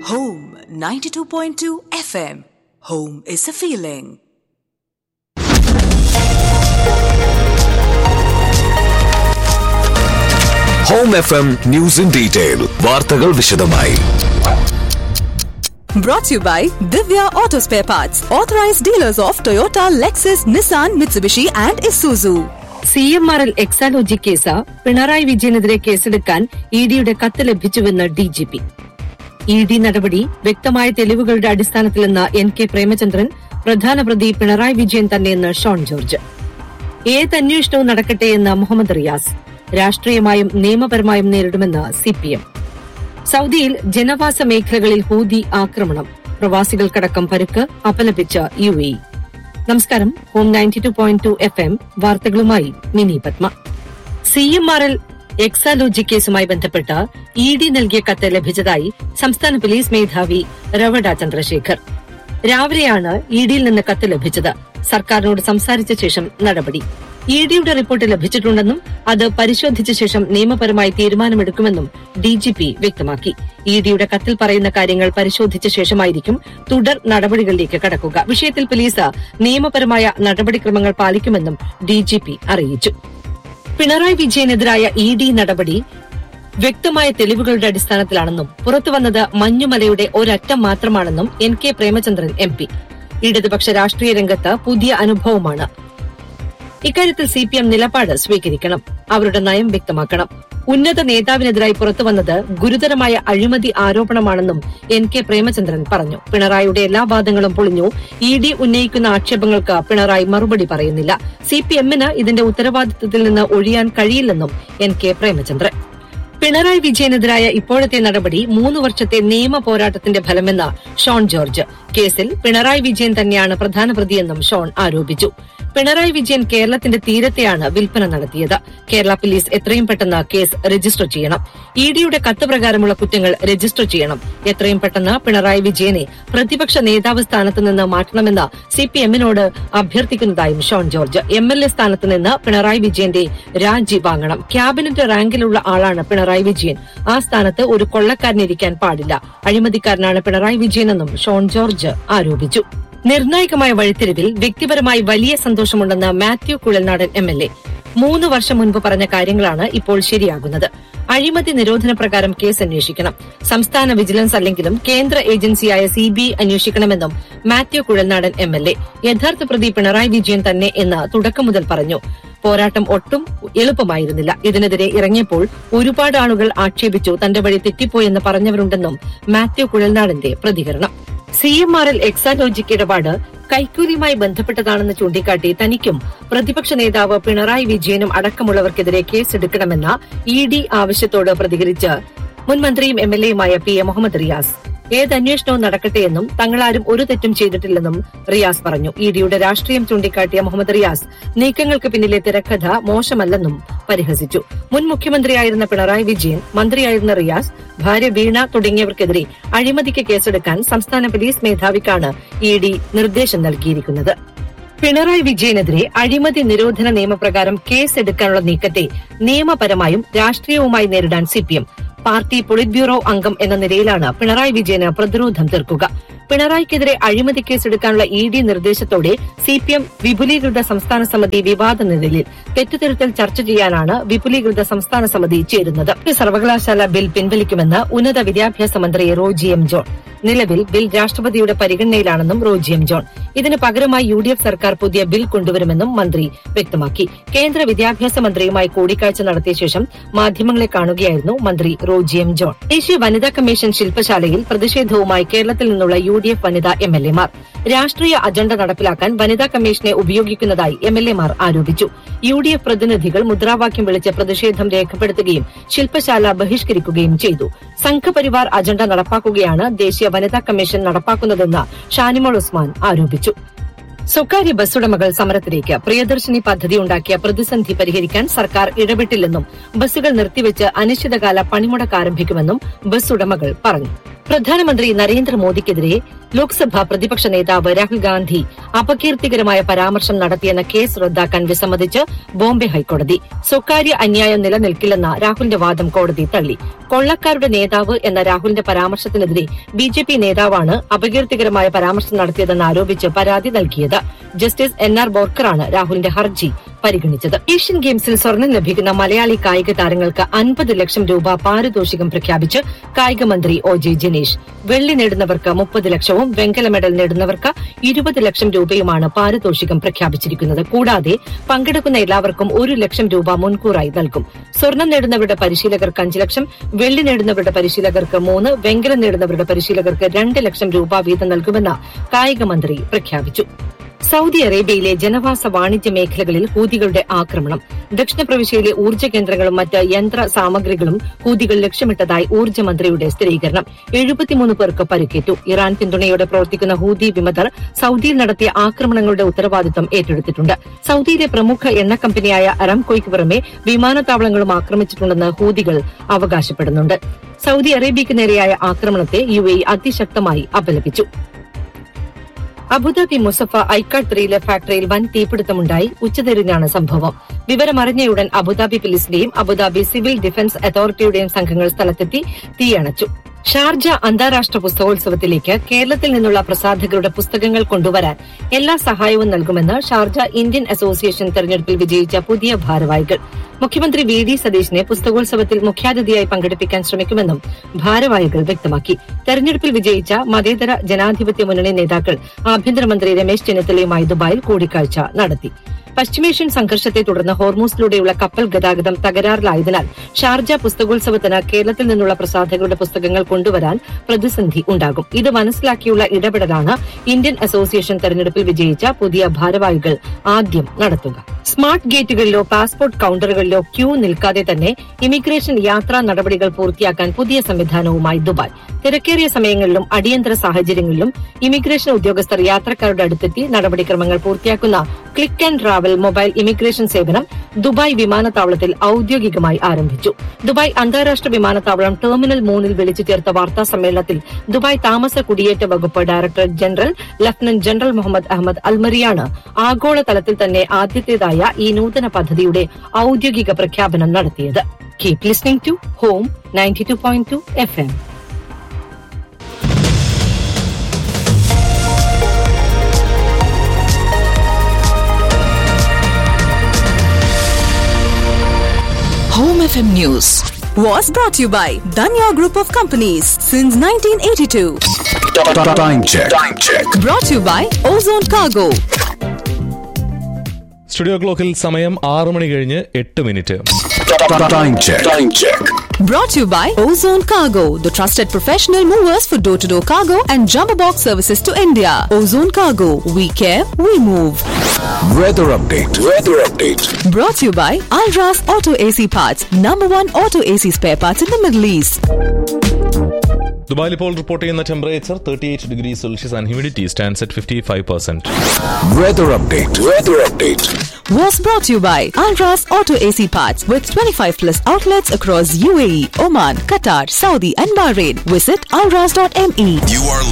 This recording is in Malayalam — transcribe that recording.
Home 92.2 FM. Home is a feeling. Home F M news in detail വാർത്തകൾ വിശദമായി Brought to you by Divya Auto Spare Parts, authorized dealers of Toyota, Lexus, Nissan, Mitsubishi, and Isuzu. C M R L Exalogic case Pinarayi വിജയനെതിരെ കേസെടുക്കാൻ ഇ ഡിയുടെ കത്ത് ലഭിച്ചുവെന്ന് D G P E D നടപടി വ്യക്തമായ തെളിവുകളുടെ അടിസ്ഥാനത്തിലെന്ന് എൻ കെ പ്രേമചന്ദ്രൻ പ്രധാന പ്രതി പിണറായി വിജയൻ തന്നെയെന്ന് ഷോൺ ജോർജ് ഏത് അന്വേഷണവും നടക്കട്ടെ എന്ന് മുഹമ്മദ് റിയാസ് രാഷ്ട്രീയമായും നിയമപരമായും നേരിടുമെന്ന് സിപിഎം സൌദിയിൽ ജനവാസ മേഖലകളിൽ ഹൂതി ആക്രമണം പ്രവാസികൾക്കടക്കം പരുക്ക് അപലപിച്ച യു എ നമസ്കാരം home ninety two point two F M വാർത്തകളുമായി Mini Padma C M R L Exalogic കേസുമായി ബന്ധപ്പെട്ട് ഇ ഡി നൽകിയ കത്ത് ലഭിച്ചതായി സംസ്ഥാന പോലീസ് മേധാവി രവട ചന്ദ്രശേഖർ രാവിലെയാണ് ഇ ഡിയിൽ നിന്ന് കത്ത് ലഭിച്ചത് സർക്കാരിനോട് സംസാരിച്ച ശേഷം നടപടി ഇ ഡിയുടെ റിപ്പോർട്ട് ലഭിച്ചിട്ടുണ്ടെന്നും അത് പരിശോധിച്ച ശേഷം നിയമപരമായി തീരുമാനമെടുക്കുമെന്നും ഡിജിപി വ്യക്തമാക്കി ഇ ഡിയുടെ കത്തിൽ പറയുന്ന കാര്യങ്ങൾ പരിശോധിച്ച ശേഷമായിരിക്കും തുടർ നടപടികളിലേക്ക് കടക്കുക വിഷയത്തിൽ പോലീസ് നിയമപരമായ നടപടിക്രമങ്ങൾ പാലിക്കുമെന്നും ഡിജിപി അറിയിച്ചു പിണറായി വിജയനെതിരായ ഇ ഡി നടപടി വ്യക്തമായ തെളിവുകളുടെ അടിസ്ഥാനത്തിലാണെന്നും പുറത്തുവന്നത് മഞ്ഞുമലയുടെ ഒരറ്റം മാത്രമാണെന്നും N K Premachandran M P ഇടതുപക്ഷ രാഷ്ട്രീയ രംഗത്ത് പുതിയ അനുഭവമാണ് ഇക്കാര്യത്തിൽ സി പി എം നിലപാട് സ്വീകരിക്കണം അവരുടെ നയം വ്യക്തമാക്കണം ഉന്നത നേതാവിനെതിരായി പുറത്തുവന്നത് ഗുരുതരമായ അഴിമതി ആരോപണമാണെന്നും എൻ കെ പ്രേമചന്ദ്രൻ പറഞ്ഞു പിണറായിയുടെ എല്ലാ വാദങ്ങളും പൊളിഞ്ഞു ഇ ഡി ഉന്നയിക്കുന്ന ആക്ഷേപങ്ങൾക്ക് പിണറായി മറുപടി പറയുന്നില്ല സി പി എമ്മിന് ഇതിന്റെ ഉത്തരവാദിത്തത്തിൽ നിന്ന് ഒഴിയാൻ കഴിയില്ലെന്നും എൻ കെ പ്രേമചന്ദ്രൻ പിണറായി വിജയനെതിരായ ഇപ്പോഴത്തെ നടപടി മൂന്ന് വർഷത്തെ നിയമ പോരാട്ടത്തിന്റെ ഫലമെന്ന് ഷോൺ ജോർജ് കേസിൽ പിണറായി വിജയൻ തന്നെയാണ് പ്രധാന പ്രതിയെന്നും ഷോൺ ആരോപിച്ചു പിണറായി വിജയൻ കേരളത്തിന്റെ തീരത്തെയാണ് വിൽപ്പന നടത്തിയത് കേരള പോലീസ് എത്രയും പെട്ടെന്ന് കേസ് രജിസ്റ്റർ ചെയ്യണം ഇ ഡിയുടെ കത്ത് പ്രകാരമുള്ള കുറ്റങ്ങൾ രജിസ്റ്റർ ചെയ്യണം എത്രയും പെട്ടെന്ന് പിണറായി വിജയനെ പ്രതിപക്ഷ നേതാവ് സ്ഥാനത്ത് നിന്ന് മാറ്റണമെന്ന് സി പി എമ്മിനോട് അഭ്യർത്ഥിക്കുന്നതായും Shone George M L A സ്ഥാനത്ത് നിന്ന് പിണറായി വിജയന്റെ രാജി വാങ്ങണം ക്യാബിനറ്റ് റാങ്കിലുള്ള ആളാണ് പിണറായി വിജയൻ ആ സ്ഥാനത്ത് ഒരു കൊള്ളക്കാരനിരിക്കാൻ പാടില്ല അഴിമതിക്കാരനാണ് പിണറായി വിജയനെന്നും ഷോൺ ജോർജ് ആരോപിച്ചു നിർണായകമായ വഴിത്തിരിവിൽ വ്യക്തിപരമായി വലിയ സന്തോഷമുണ്ടെന്ന് Mathew Kuzhalnadan M L A മൂന്ന് വർഷം മുൻപ് പറഞ്ഞ കാര്യങ്ങളാണ് ഇപ്പോൾ ശരിയാകുന്നത് അഴിമതി നിരോധന പ്രകാരം കേസ് അന്വേഷിക്കണം സംസ്ഥാന വിജിലൻസ് അല്ലെങ്കിലും കേന്ദ്ര ഏജൻസിയായ സി ബി ഐ അന്വേഷിക്കണമെന്നും Mathew Kuzhalnadan M L A യഥാർത്ഥ പ്രതി പിണറായി വിജയൻ തന്നെ എന്ന് തുടക്കം മുതൽ പറഞ്ഞു പോരാട്ടം ഒട്ടും എളുപ്പമായിരുന്നില്ല ഇതിനെതിരെ ഇറങ്ങിയപ്പോൾ ഒരുപാട് ആളുകൾ ആക്ഷേപിച്ചു തന്റെ വഴി തെറ്റിപ്പോയെന്ന് പറഞ്ഞവരുണ്ടെന്നും മാത്യു കുഴൽനാടന്റെ പ്രതികരണം C M R L Exalogic ഇടപാട് കൈക്കൂലിയുമായി ബന്ധപ്പെട്ടതാണെന്ന് ചൂണ്ടിക്കാട്ടി തനിക്കും പ്രതിപക്ഷ നേതാവ് പിണറായി വിജയനും അടക്കമുള്ളവർക്കെതിരെ കേസെടുക്കണമെന്ന ഇ ഡി ആവശ്യത്തോട് പ്രതികരിച്ച് മുൻ മന്ത്രിയും എം എൽ എയുമായ പി എ മുഹമ്മദ് റിയാസ് ഏത് അന്വേഷണവും നടക്കട്ടെയെന്നും തങ്ങളാരും ഒരു തെറ്റും ചെയ്തിട്ടില്ലെന്നും റിയാസ് പറഞ്ഞു ഇ ഡിയുടെ രാഷ്ട്രീയം ചൂണ്ടിക്കാട്ടിയ മുഹമ്മദ് റിയാസ് നീക്കങ്ങൾക്ക് പിന്നിലെ തിരക്കഥ മോശമല്ലെന്നും പരിഹസിച്ചു മുൻ മുഖ്യമന്ത്രിയായിരുന്ന പിണറായി വിജയൻ മന്ത്രിയായിരുന്ന റിയാസ് ഭാര്യ വീണ തുടങ്ങിയവർക്കെതിരെ അഴിമതിക്ക് കേസെടുക്കാൻ സംസ്ഥാന പോലീസ് മേധാവിക്കാണ് ഇ ഡി നിർദ്ദേശം നൽകിയിരിക്കുന്നത് പിണറായി വിജയനെതിരെ അഴിമതി നിരോധന നിയമപ്രകാരം കേസെടുക്കാനുള്ള നീക്കത്തെ നിയമപരമായും രാഷ്ട്രീയവുമായി നേരിടാൻ സിപിഎം പാർട്ടി പൊളിറ്റ് ബ്യൂറോ അംഗം എന്ന നിലയിലാണ് പിണറായി വിജയന് പ്രതിരോധം തീർക്കുക പിണറായിക്കെതിരെ അഴിമതി കേസെടുക്കാനുള്ള ഇ ഡി നിർദ്ദേശത്തോടെ സിപിഎം വിപുലീകൃത സംസ്ഥാന സമിതി വിവാദ നിഴലിൽ തെറ്റുതിരുത്തൽ ചർച്ച ചെയ്യാനാണ് വിപുലീകൃത സംസ്ഥാന സമിതി ചേരുന്നത് സർവകലാശാല ബിൽ പിൻവലിക്കുമെന്ന് ഉന്നത വിദ്യാഭ്യാസ മന്ത്രി റോജി എം ജോൺ നിലവിൽ ബിൽ രാഷ്ട്രപതിയുടെ പരിഗണനയിലാണെന്നും റോജി എം ജോൺ ഇതിന് പകരമായി യു ഡി എഫ് സർക്കാർ പുതിയ ബിൽ കൊണ്ടുവരുമെന്നും മന്ത്രി വ്യക്തമാക്കി കേന്ദ്ര വിദ്യാഭ്യാസ മന്ത്രിയുമായി കൂടിക്കാഴ്ച നടത്തിയ ശേഷം മാധ്യമങ്ങളെ കാണുകയായിരുന്നു മന്ത്രി റോജി എം ജോൺ ദേശീയ വനിതാ കമ്മീഷൻ ശില്പശാലയിൽ പ്രതിഷേധവുമായി കേരളത്തിൽ നിന്നുള്ള യു ഡി എഫ് വനിതാ എം എൽ എമാർ രാഷ്ട്രീയ അജണ്ട നടപ്പിലാക്കാൻ വനിതാ കമ്മീഷനെ ഉപയോഗിക്കുന്നതായി എം എൽ എമാർ ആരോപിച്ചു യു ഡി എഫ് പ്രതിനിധികൾ മുദ്രാവാക്യം വിളിച്ച് പ്രതിഷേധം രേഖപ്പെടുത്തുകയും ശില്പശാല ബഹിഷ്കരിക്കുകയും ചെയ്തു സംഘപരിവാർ അജണ്ട നടപ്പാക്കുകയാണ് ദേശീയ വനിതാ കമ്മീഷൻ നടപ്പാക്കുന്നതെന്ന് ഷാനിമോൾ ഉസ്മാൻ ആരോപിച്ചു സ്വകാര്യ ബസ് ഉടമകൾ സമരത്തിലേക്ക് പ്രിയദർശിനി പദ്ധതി ഉണ്ടാക്കിയ പ്രതിസന്ധി പരിഹരിക്കാൻ സർക്കാർ ഇടപെട്ടില്ലെന്നും ബസ്സുകൾ നിർത്തിവെച്ച് അനിശ്ചിതകാല പണിമുടക്ക് ആരംഭിക്കുമെന്നും ബസ് ഉടമകൾ പറഞ്ഞു പ്രധാനമന്ത്രി നരേന്ദ്രമോദിക്കെതിരെ ലോക്സഭാ പ്രതിപക്ഷ നേതാവ് രാഹുൽ ഗാന്ധി അപകീർത്തികരമായ പരാമർശം നടത്തിയെന്ന കേസ് റദ്ദാക്കാൻ വിസമ്മതിച്ച് ബോംബെ ഹൈക്കോടതി സ്വകാര്യ അന്യായം നിലനിൽക്കില്ലെന്ന രാഹുലിന്റെ വാദം കോടതി തള്ളി കൊള്ളക്കാരുടെ നേതാവ് എന്ന രാഹുലിന്റെ പരാമർശത്തിനെതിരെ ബി ജെ പി നേതാവാണ് അപകീർത്തികരമായ പരാമർശം നടത്തിയതെന്ന് ആരോപിച്ച് പരാതി നൽകിയത് ജസ്റ്റിസ് എൻ ആർ ബോർക്കറാണ് രാഹുലിന്റെ ഹർജി പരിഗണിച്ചത് ഏഷ്യൻ ഗെയിംസിൽ സ്വർണം ലഭിക്കുന്ന മലയാളി കായിക താരങ്ങൾക്ക് അൻപത് ലക്ഷം രൂപ പാരിതോഷികം പ്രഖ്യാപിച്ച് കായിക മന്ത്രി ഒ ജെ ജിനേഷ് വെള്ളി നേടുന്നവർക്ക് മുപ്പത് ലക്ഷവും വെങ്കല മെഡൽ നേടുന്നവർക്ക് ഇരുപത് ലക്ഷം രൂപയുമാണ് പാരിതോഷികം പ്രഖ്യാപിച്ചിരിക്കുന്നത് കൂടാതെ പങ്കെടുക്കുന്ന എല്ലാവർക്കും ഒരു ലക്ഷം രൂപ മുൻകൂറായി നൽകും സ്വർണം നേടുന്നവരുടെ പരിശീലകർക്ക് അഞ്ച് ലക്ഷം വെള്ളി നേടുന്നവരുടെ പരിശീലകർക്ക് മൂന്ന് വെങ്കലം നേടുന്നവരുടെ പരിശീലകർക്ക് രണ്ട് ലക്ഷം രൂപ വീതം നൽകുമെന്ന് കായിക മന്ത്രി പ്രഖ്യാപിച്ചു സൗദി അറേബ്യയിലെ ജനവാസ വാണിജ്യ മേഖലകളിൽ ഹൂതികളുടെ ആക്രമണം ദക്ഷിണ പ്രവിശ്യയിലെ ഊർജ്ജ കേന്ദ്രങ്ങളും മറ്റ് യന്ത്ര സാമഗ്രികളും ഹൂതികൾ ലക്ഷ്യമിട്ടതായി ഊർജ്ജ മന്ത്രിയുടെ സ്ഥിരീകരണം എഴുപത്തിമൂന്ന് പേർക്ക് പരിക്കേറ്റു ഇറാൻ പിന്തുണയോടെ പ്രവർത്തിക്കുന്ന ഹൂതി വിമതർ സൗദിയിൽ നടത്തിയ ആക്രമണങ്ങളുടെ ഉത്തരവാദിത്തം ഏറ്റെടുത്തിട്ടുണ്ട് സൗദിയിലെ പ്രമുഖ എണ്ണ കമ്പനിയായ അറംകോയ്ക്ക് പുറമെ വിമാനത്താവളങ്ങളും ആക്രമിച്ചിട്ടുണ്ടെന്ന് ഹൂതികൾ അവകാശപ്പെടുന്നുണ്ട് സൗദി അറേബ്യയ്ക്ക് നേരെയായ ആക്രമണത്തെ യു എ അതിശക്തമായി അപലപിച്ചു അബുദാബി മുസഫ ഐക്കാട് ത്രീയിലെ ഫാക്ടറിയിൽ വൻ തീപിടുത്തമുണ്ടായി ഉച്ചതിരിഞ്ഞാണ് സംഭവം വിവരമറിഞ്ഞയുടൻ അബുദാബി പോലീസിന്റെയും അബുദാബി സിവിൽ ഡിഫൻസ് അതോറിറ്റിയുടെയും സംഘങ്ങൾ സ്ഥലത്തെത്തി തീയണച്ചു ഷാർജ അന്താരാഷ്ട്ര പുസ്തകോത്സവത്തിലേക്ക് കേരളത്തിൽ നിന്നുള്ള പ്രസാധകരുടെ പുസ്തകങ്ങൾ കൊണ്ടുവരാൻ എല്ലാ സഹായവും നൽകുമെന്ന് ഷാർജ ഇന്ത്യൻ അസോസിയേഷൻ തെരഞ്ഞെടുപ്പിൽ വിജയിച്ച പുതിയ ഭാരവാഹികൾ മുഖ്യമന്ത്രി വി ഡി സതീശിനെ പുസ്തകോത്സവത്തിൽ മുഖ്യാതിഥിയായി പങ്കെടുപ്പിക്കാൻ ശ്രമിക്കുമെന്നും ഭാരവാഹികൾ വ്യക്തമാക്കി തെരഞ്ഞെടുപ്പിൽ വിജയിച്ച മതേതര ജനാധിപത്യ മുന്നണി നേതാക്കൾ ആഭ്യന്തരമന്ത്രി രമേശ് ചെന്നിത്തലയുമായി ദുബായിൽ കൂടിക്കാഴ്ച നടത്തി പശ്ചിമേഷ്യൻ സംഘർഷത്തെ തുടർന്ന് ഹോർമൂസിലൂടെയുള്ള കപ്പൽ ഗതാഗതം തകരാറിലായതിനാൽ ഷാർജ പുസ്തകോത്സവത്തിന് കേരളത്തിൽ നിന്നുള്ള പ്രസാധകരുടെ പുസ്തകങ്ങൾ കൊണ്ടുവരാൻ പ്രതിസന്ധി ഉണ്ടാകും ഇത് മനസ്സിലാക്കിയുള്ള ഇടപെടലാണ് ഇന്ത്യൻ അസോസിയേഷൻ തെരഞ്ഞെടുപ്പിൽ വിജയിച്ച പുതിയ ഭാരവാഹികൾ ആദ്യം നടത്തുക സ്മാർട്ട് ഗേറ്റുകളിലോ പാസ്പോർട്ട് കൌണ്ടറുകളിലോ ക്യൂ നിൽക്കാതെ തന്നെ ഇമിഗ്രേഷൻ യാത്രാ നടപടികൾ പൂർത്തിയാക്കാൻ പുതിയ സംവിധാനവുമായി ദുബായ് തിരക്കേറിയ സമയങ്ങളിലും അടിയന്തര സാഹചര്യങ്ങളിലും ഇമിഗ്രേഷൻ ഉദ്യോഗസ്ഥർ യാത്രക്കാരുടെ അടുത്തെത്തി നടപടിക്രമങ്ങൾ പൂർത്തിയാക്കുന്ന click and travel mobile immigration സേവനം ദുബായ് വിമാനത്താവളത്തിൽ ഔദ്യോഗികമായി ആരംഭിച്ചു ദുബായ് അന്താരാഷ്ട്ര വിമാനത്താവളം ടെർമിനൽ മൂന്നിൽ വിളിച്ചു ചേർത്ത വാർത്താ സമ്മേളനത്തിൽ ദുബായ് താമസ കുടിയേറ്റ വകുപ്പ് director general lieutenant general Mohammed Ahmed അൽമറിയാണ് ആഗോള തലത്തിൽ തന്നെ ആദ്യത്തേതായ ഈ നൂതന പദ്ധതിയുടെ ഔദ്യോഗിക പ്രഖ്യാപനം നടത്തിയത് keep listening to home ninety two point two F M Home FM News was brought to you by Danya Group of Companies since 1982. Time check. Time check. Brought to you by Ozone Cargo. Studio ക്ലോക്കിൽ സമയം ആറ് മണി കഴിഞ്ഞ് എട്ട് മിനിറ്റ് Time check. Time check. Brought to you by Ozone Cargo, the trusted professional movers for door to door cargo and jumbo box services to India. Ozone Cargo, we care, we move. Weather update. Weather update. Brought to you by Alras Auto AC Parts, number one auto AC spare parts in the Middle East. ദുബായിൽ ഇപ്പോൾ റിപ്പോർട്ട് ചെയ്യുന്ന temperature thirty eight degree Celsius and humidity stands at fifty five percent Weather update. Weather update. Was brought to you by Alras Auto AC Parts with 25 plus outlets across UAE, Oman, Qatar, Saudi, and Bahrain. Visit alras.me. You are